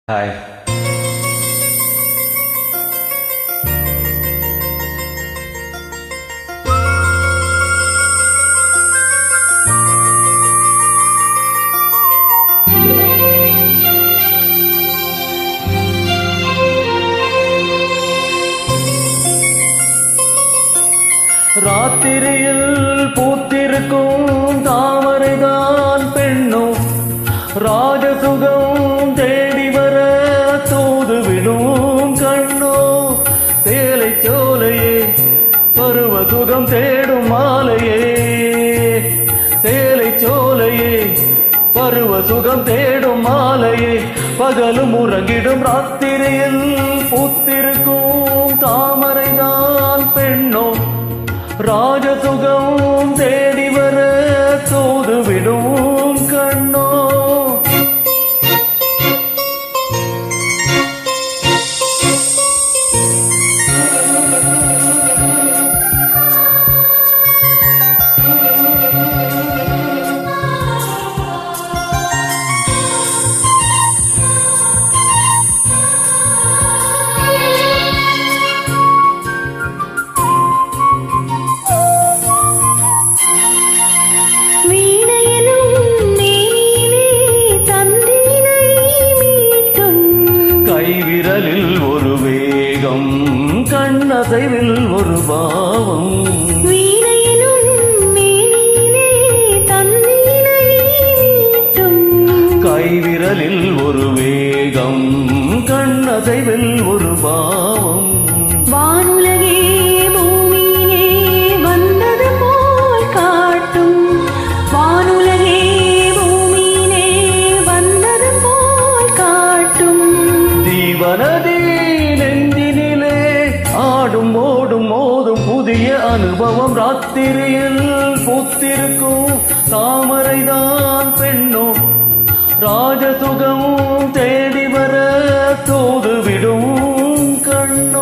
hi ராத்திரியில் பூத்திருக்கும் தாமரைதான் பெண்ணும் ராஜசுகம் தேடி வர தூது விடும் கண்ணோ சேலை சோலையே பருவ சுகம் தேடும் மாலையே சேலை சோலையே பருவ சுகம் தேடும் மாலையே பகலும் உறங்கிடும் ராத்திரியில் பூத்திருக்கும் தாமரைதான் பெண்ணோ ராஜசுகம் தேடி வர தூது விடும் கண்ணோ வீணையனும் மேனியிலே தந்தினை மீட்டும் கைவிரலில் ஒரு வேகம் கண்ணசைவில் ஒரு பாவம் வீணையனும் மேனியிலே தந்தினை மீட்டும் கைவிரலில் ஒரு வேகம் கண்ணசைவில் ஒரு பாவம் வானுலகே பூமியிலே வந்தது போல் காட்டும் வானுலகே பூமியிலே வந்தது போல் காட்டும் தீவனதி நெஞ்சினிலே ஆடும் ஓடும் மோதும் புதிய அனுபவம் ராத்திரியில் பூத்திருக்கும் தாமரைதான் பெண்ணும் ராஜசுகம் தேடி வர தூது விடும் கண்ணோ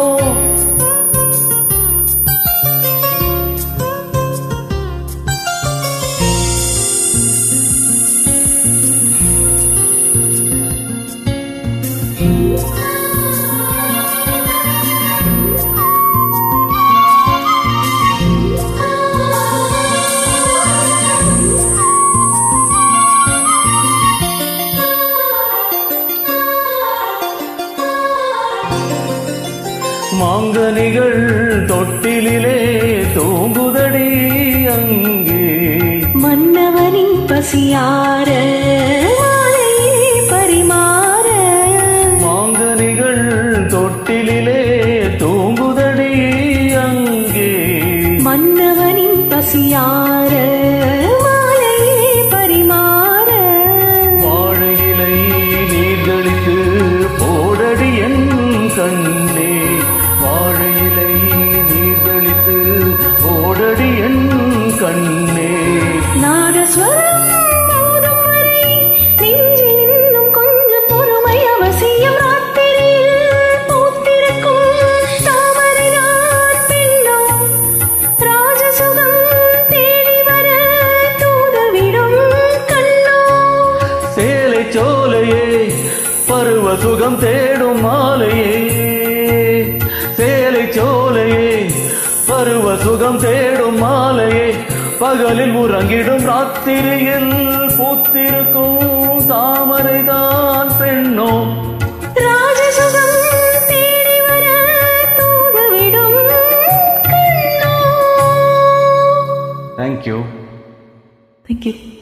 மாங்கனிகள் தொட்டிலே தூங்குதடி அங்கே மன்னவனின் பசியார மாலையே பரிமாற மாங்கனிகள் தொட்டிலே தூங்குதடி அங்கே மன்னவனின் பசியார மாலையே பரிமாற வாழையிலை நீர்களித்து போடடி என் கண்ணே வாழையிலை நீர்களித்து போடடி என் கண்ணே நாதஸ்வரம் மோதும் வரை நெஞ்சில் இன்னும் கொஞ்சம் பொறுமை அவசியம் ராத்திரியில் பூத்திருக்கும் தாமரைதான் பெண்ணோ ராஜசுகம் தேடி வர தூதவிடும் கண்ணோ சேலை சோலையே பருவ சுகம் தேடும் மாலையே சேலை சோலையே பருவ சுகம் தேடும் மாலையே பகலில் உறங்கிடும் ராத்திரியில் பூத்திருக்கும் தாமரைதான் பெண்ணோ ராஜசுகம் தேடி வர தூதவிடும் கண்ணோ தேங்க்யூ தேங்க்யூ